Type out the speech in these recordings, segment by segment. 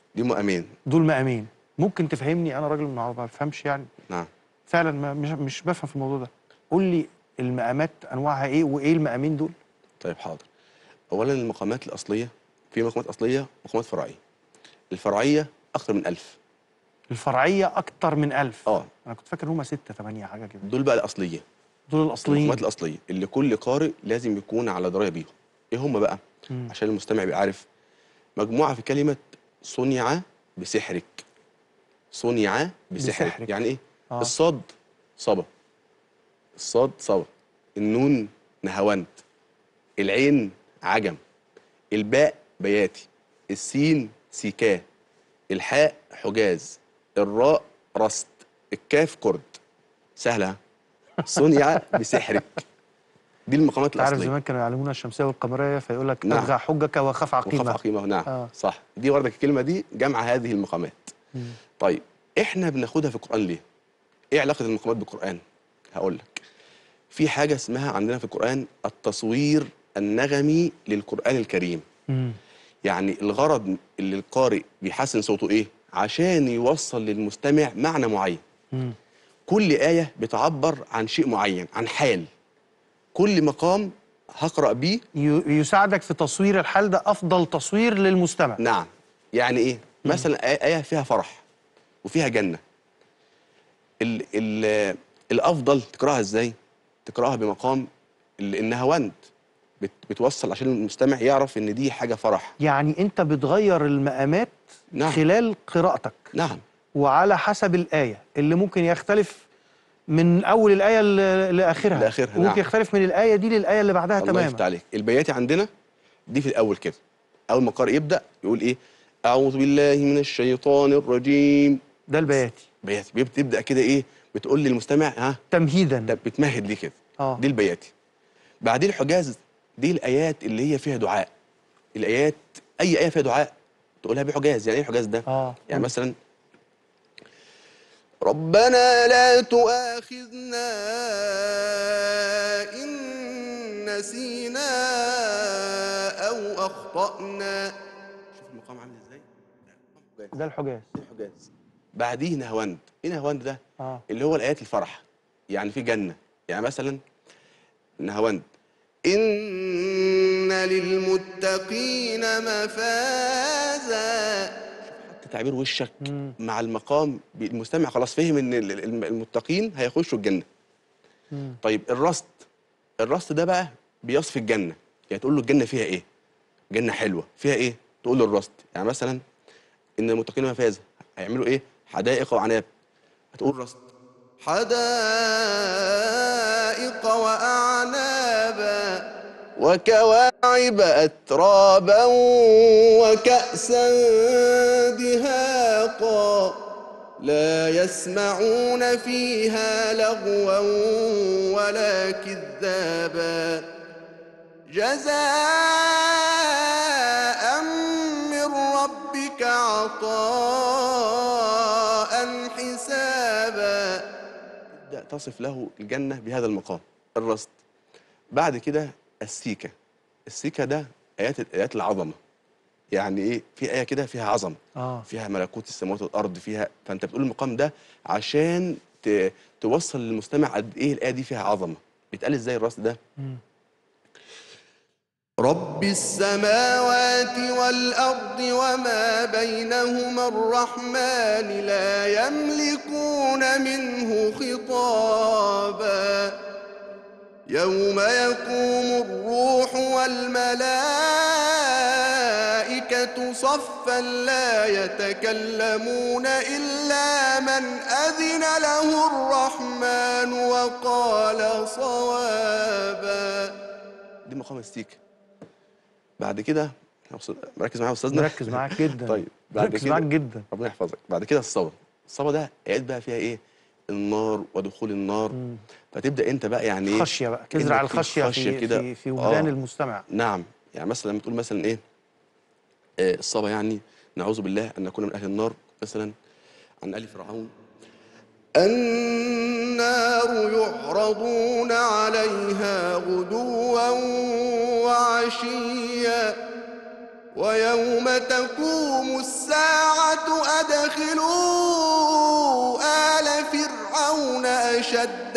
دي مقامين دول مقامين ممكن تفهمني انا راجل ما بفهمش يعني نعم فعلا ما مش مش بفهم في الموضوع ده قول لي المقامات انواعها ايه وايه المقامين دول طيب حاضر اولا المقامات الاصليه في مقامات اصليه ومقامات فرعيه الفرعيه اكتر من ألف الفرعيه اكتر من ألف اه انا كنت فاكر هم ستة ثمانية حاجه كده دول بقى الاصليه دول الاصليين المقامات الاصليه اللي كل قارئ لازم يكون على درايه بيهم ايه هم بقى مم. عشان المستمع يبقى عارف مجموعه في كلمه صنع بسحرك صنع بسحرك, بسحرك. يعني ايه آه. الصاد صبا الصاد صبا النون نهاوند العين عجم الباء بياتي السين سيكاه الحاء حجاز الراء رست الكاف كرد سهله ها؟ صنع بسحرك دي المقامات تعرف الاصليه زمان كانوا يعلمونا الشمسيه والقمريه فيقول لك نعم. ارجع حجك وخف وخف عقيمه عقيمه نعم آه. آه. صح دي وردك الكلمه دي جمع هذه المقامات مم. طيب احنا بناخدها في القران ليه ايه علاقه المقامات بالقران هقول لك في حاجه اسمها عندنا في القران التصوير النغمي للقران الكريم مم. يعني الغرض اللي القارئ بيحسن صوته ايه عشان يوصل للمستمع معنى معين مم. كل آية بتعبر عن شيء معين عن حال كل مقام هقرأ بيه ي- يساعدك في تصوير الحال ده افضل تصوير للمستمع نعم يعني ايه مثلا آية آية فيها فرح وفيها جنة ال ال الأفضل تقرأها إزاي تقرأها بمقام ال- النهاوند بت بتوصل عشان المستمع يعرف إن دي حاجة فرح يعني انت بتغير المقامات نعم. خلال قراءتك نعم وعلى حسب الآية اللي ممكن يختلف من أول الآية ل- لآخرها لآخرها، وممكن نعم. يختلف من الآية دي للآية اللي بعدها الله يفتح تماما عليك البياتي عندنا دي في الأول كده أول ما القارئ يبدأ يقول إيه أعوذ بالله من الشيطان الرجيم ده البياتي بياتي بتبدا كده ايه بتقول للمستمع ها تمهيدا ده بتمهد ليه كده آه. دي البياتي بعدين الحجاز دي الايات اللي هي فيها دعاء الايات اي ايه فيها دعاء تقولها بحجاز يعني ايه الحجاز ده آه. يعني مثلا ربنا لا تؤاخذنا إن نسينا أو أخطأنا شوف المقام عامل إزاي ده مقام حجاز. ده الحجاز الحجاز بعديه نهواند ايه نهواند ده آه. اللي هو الايات الفرح يعني في جنه يعني مثلا نهواند ان للمتقين مفازا حتى تعبير وشك مم. مع المقام بي- المستمع خلاص فهم ان ال- ال- المتقين هيخشوا الجنه مم. طيب الرصد الرصد ده بقى بيصف الجنه يعني تقول له الجنه فيها ايه جنه حلوه فيها ايه تقول له الرصد يعني مثلا ان المتقين مفازه هيعملوا ايه حدائق وعناب هتقول رصد حدائق واعنابا وكواعب اترابا وكاسا دهاقا لا يسمعون فيها لغوا ولا كذابا جزاء من ربك عطاء حسابا تبدأ تصف له الجنة بهذا المقام الرصد بعد كده السيكة السيكة ده آيات آيات العظمة يعني إيه في آية كده فيها عظمة آه. فيها ملكوت السماوات والأرض فيها فأنت بتقول المقام ده عشان ت... توصل للمستمع قد إيه الآية دي فيها عظمة بيتقال إزاي الرصد ده مم. رب السماوات والأرض وما بينهما الرحمن لا يملكون منه خطابا يوم يقوم الروح والملائكة صفا لا يتكلمون إلا من أذن له الرحمن وقال صوابا دي مقام السيكه بعد كده يا أستاذ- مركز معايا يا استاذنا مركز معاك جدا طيب بعد مركز كده معاك جدا ربنا يحفظك بعد كده الصبا الصبا ده ايات بقى فيها ايه النار ودخول النار مم. فتبدا انت بقى يعني ايه خشية بقى تزرع إنك في الخشية خشية في, كده. في, في وجدان آه. المستمع نعم يعني مثلا لما تقول مثلا ايه آه الصبا يعني نعوذ بالله ان نكون من اهل النار مثلا عن ال فرعون النار يعرضون عليها غدوا وعشيا ويوم تقوم الساعة أدخلوا آل فرعون أشد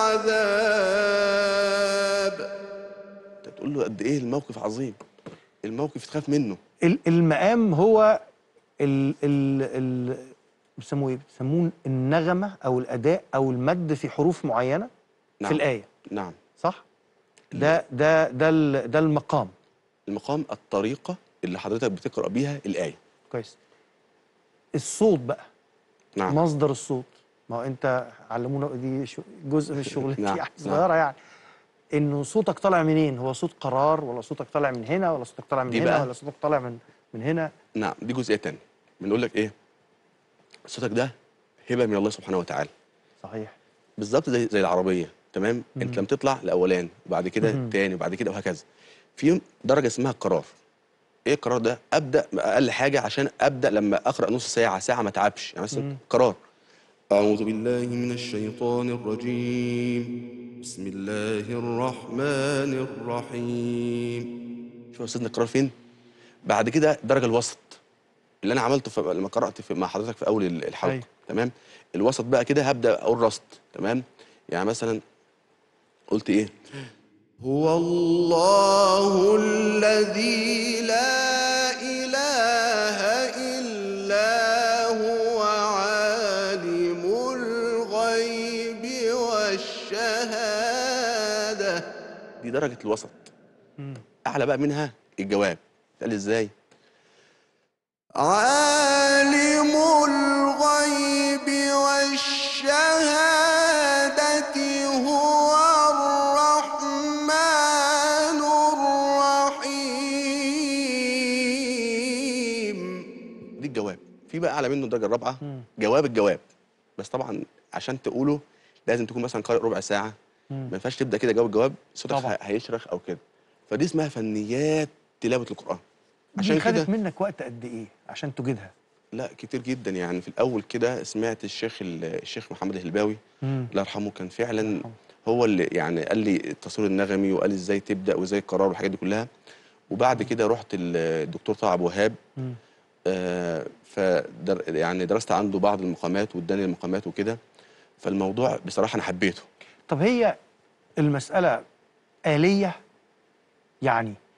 العذاب تقول له قد إيه الموقف عظيم الموقف تخاف منه ال- المقام هو ال ال ال بيسموه ايه؟ بيسموه النغمه او الاداء او المد في حروف معينه نعم. في الايه نعم صح؟ ده ده ده ال- ده المقام المقام الطريقة اللي حضرتك بتقرأ بيها الآية كويس الصوت بقى نعم مصدر الصوت ما هو انت علمونا دي شو- جزء من شغلتي نعم، يعني نعم. صغيره يعني انه صوتك طالع منين هو صوت قرار ولا صوتك طالع من هنا ولا صوتك طالع من دي هنا بقى- ولا صوتك طالع من من هنا نعم دي جزئية تانية بنقول لك إيه صوتك ده هبة من الله سبحانه وتعالى صحيح بالظبط زي زي العربيه تمام انت لما تطلع الاولان وبعد كده مم. التاني وبعد كده وهكذا في درجه اسمها القرار ايه القرار ده ابدا باقل حاجه عشان ابدا لما اقرا نص ساعه ساعه ما اتعبش يعني مثلا مم. قرار اعوذ بالله من الشيطان الرجيم بسم الله الرحمن الرحيم شوف يا استاذنا القرار فين بعد كده الدرجه الوسط اللي انا عملته في لما قرات في مع حضرتك في اول الحلقه أيوة. تمام الوسط بقى كده هبدا اقول رصد تمام يعني مثلا قلت ايه هو الله الذي لا اله الا هو عالم الغيب والشهاده دي درجه الوسط مم. اعلى بقى منها الجواب قال ازاي عالم الغيب والشهادة هو الرحمن الرحيم دي الجواب في بقى اعلى منه الدرجه الرابعه مم. جواب الجواب بس طبعا عشان تقوله لازم تكون مثلا قارئ ربع ساعه مم. ما ينفعش تبدا كده جواب الجواب صوتك طبعا. ه- هيشرخ او كده فدي اسمها فنيات تلاوه القران عشان عشان خدت كده منك وقت قد ايه عشان تجيدها لا كتير جدا يعني في الاول كده سمعت الشيخ ال- الشيخ محمد الهلباوي مم. الله يرحمه كان فعلا يرحمه. هو اللي يعني قال لي التصوير النغمي وقال لي ازاي تبدا وازاي القرار والحاجات دي كلها وبعد كده رحت ال- الدكتور طه عبد الوهاب مم. آه فدر يعني درست عنده بعض المقامات واداني المقامات وكده فالموضوع بصراحه انا حبيته طب هي المسألة آلية يعني